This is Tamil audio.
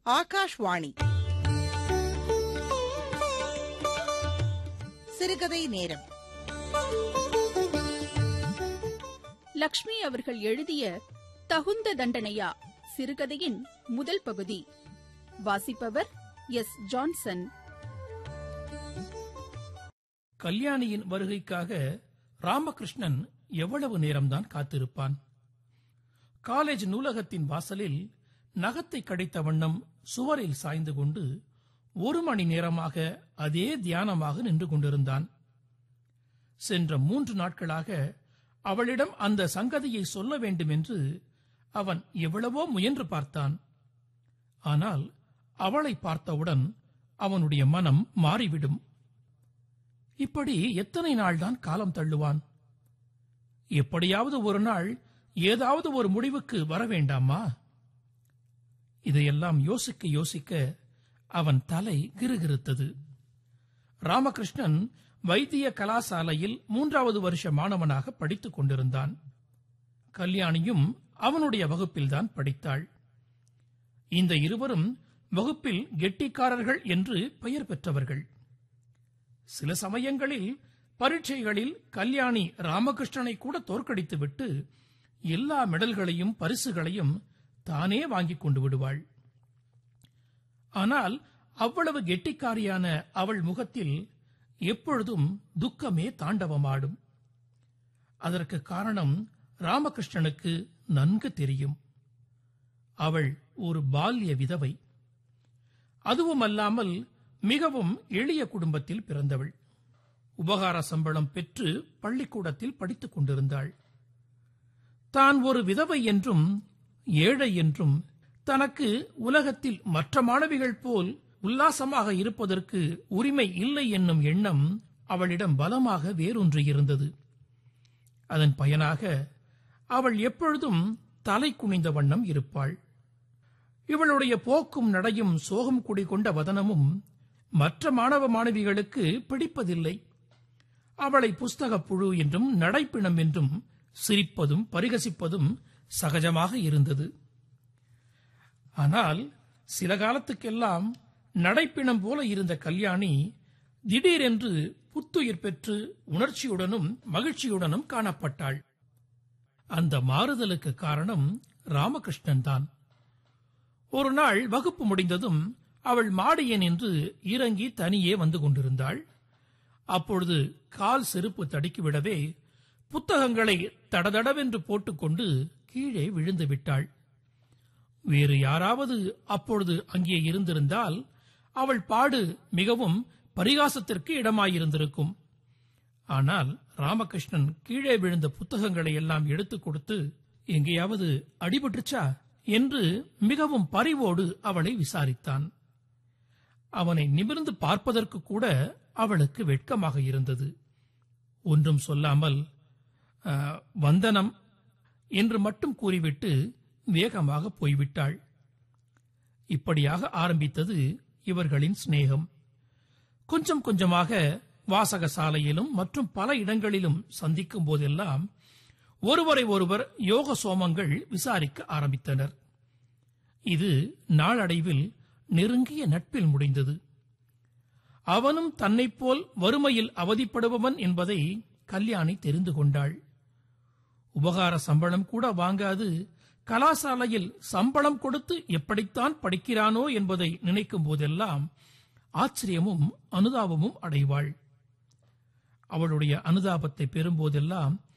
ஆகாஷ்வாணி சிறுகதை நேரம் லக்ஷ்மி அவர்கள் எழுதிய தகுந்த தண்டனையா சிறுகதையின் முதல் பகுதி வாசிப்பவர் எஸ் ஜான்சன் கல்யாணியின் வருகைக்காக ராமகிருஷ்ணன் எவ்வளவு நேரம்தான் காத்திருப்பான் காலேஜ் நூலகத்தின் வாசலில் நகத்தை கடித்த வண்ணம் சுவரில் சாய்ந்து கொண்டு ஒரு மணி நேரமாக அதே தியானமாக நின்று கொண்டிருந்தான் சென்ற மூன்று நாட்களாக அவளிடம் அந்த சங்கதியை சொல்ல வேண்டும் என்று அவன் எவ்வளவோ முயன்று பார்த்தான் ஆனால் அவளை பார்த்தவுடன் அவனுடைய மனம் மாறிவிடும் இப்படி எத்தனை நாள்தான் காலம் தள்ளுவான் எப்படியாவது ஒரு நாள் ஏதாவது ஒரு முடிவுக்கு வர வேண்டாமா இதையெல்லாம் யோசிக்க யோசிக்க அவன் தலை கிறுகிறுத்தது ராமகிருஷ்ணன் வைத்திய கலாசாலையில் மூன்றாவது வருஷ மாணவனாக படித்துக் கொண்டிருந்தான் கல்யாணியும் அவனுடைய வகுப்பில்தான் படித்தாள் இந்த இருவரும் வகுப்பில் கெட்டிக்காரர்கள் என்று பெயர் பெற்றவர்கள் சில சமயங்களில் பரீட்சைகளில் கல்யாணி ராமகிருஷ்ணனை கூட தோற்கடித்துவிட்டு எல்லா மெடல்களையும் பரிசுகளையும் தானே வாங்கிக் கொண்டு விடுவாள் ஆனால் அவ்வளவு கெட்டிக்காரியான அவள் முகத்தில் எப்பொழுதும் துக்கமே தாண்டவமாடும் அதற்கு காரணம் ராமகிருஷ்ணனுக்கு நன்கு தெரியும் அவள் ஒரு பால்ய விதவை அதுவுமல்லாமல் மிகவும் எளிய குடும்பத்தில் பிறந்தவள் உபகார சம்பளம் பெற்று பள்ளிக்கூடத்தில் படித்துக் கொண்டிருந்தாள் தான் ஒரு விதவை என்றும் ஏழை என்றும் தனக்கு உலகத்தில் மற்ற மாணவிகள் போல் உல்லாசமாக இருப்பதற்கு உரிமை இல்லை என்னும் எண்ணம் அவளிடம் பலமாக வேரூன்றியிருந்தது அதன் பயனாக அவள் எப்பொழுதும் தலை குனிந்த வண்ணம் இருப்பாள் இவளுடைய போக்கும் நடையும் சோகம் குடிகொண்ட வதனமும் மற்ற மாணவ மாணவிகளுக்கு பிடிப்பதில்லை அவளை புஸ்தகப் புழு என்றும் நடைப்பிணம் என்றும் சிரிப்பதும் பரிகசிப்பதும் சகஜமாக இருந்தது ஆனால் சில காலத்துக்கெல்லாம் நடைப்பிணம் போல இருந்த கல்யாணி திடீரென்று புத்துயிர் பெற்று உணர்ச்சியுடனும் மகிழ்ச்சியுடனும் காணப்பட்டாள் அந்த மாறுதலுக்கு காரணம் ராமகிருஷ்ணன் தான் ஒரு நாள் வகுப்பு முடிந்ததும் அவள் மாடியே நின்று இறங்கி தனியே வந்து கொண்டிருந்தாள் அப்பொழுது கால் செருப்பு தடுக்கிவிடவே புத்தகங்களை தடதடவென்று போட்டுக்கொண்டு கீழே விழுந்து விட்டாள் வேறு யாராவது அப்பொழுது அங்கே இருந்திருந்தால் அவள் பாடு மிகவும் பரிகாசத்திற்கு இடமாயிருந்திருக்கும் ஆனால் ராமகிருஷ்ணன் கீழே விழுந்த புத்தகங்களை எல்லாம் எடுத்துக் கொடுத்து எங்கேயாவது அடிபட்டுச்சா என்று மிகவும் பரிவோடு அவளை விசாரித்தான் அவனை நிமிர்ந்து பார்ப்பதற்கு கூட அவளுக்கு வெட்கமாக இருந்தது ஒன்றும் சொல்லாமல் "ஆ, வந்தனம் என்று மட்டும் கூறிவிட்டு வேகமாக போய்விட்டாள் இப்படியாக ஆரம்பித்தது இவர்களின் சிநேகம் கொஞ்சம் கொஞ்சமாக வாசக சாலையிலும் மற்றும் பல இடங்களிலும் சந்திக்கும் போதெல்லாம் ஒருவரை ஒருவர் யோக சோமங்கள் விசாரிக்க ஆரம்பித்தனர் இது நாளடைவில் நெருங்கிய நட்பில் முடிந்தது அவனும் தன்னைப் போல் வறுமையில் அவதிப்படுபவன் என்பதை கல்யாணி தெரிந்து கொண்டாள் உபகார சம்பளம் கூட வாங்காது கலாசாலையில் சம்பளம் கொடுத்து எப்படித்தான் படிக்கிறானோ என்பதை நினைக்கும் போதெல்லாம் ஆச்சரியமும் அனுதாபமும் அடைவாள் அவளுடைய அனுதாபத்தை பெறும்போதெல்லாம்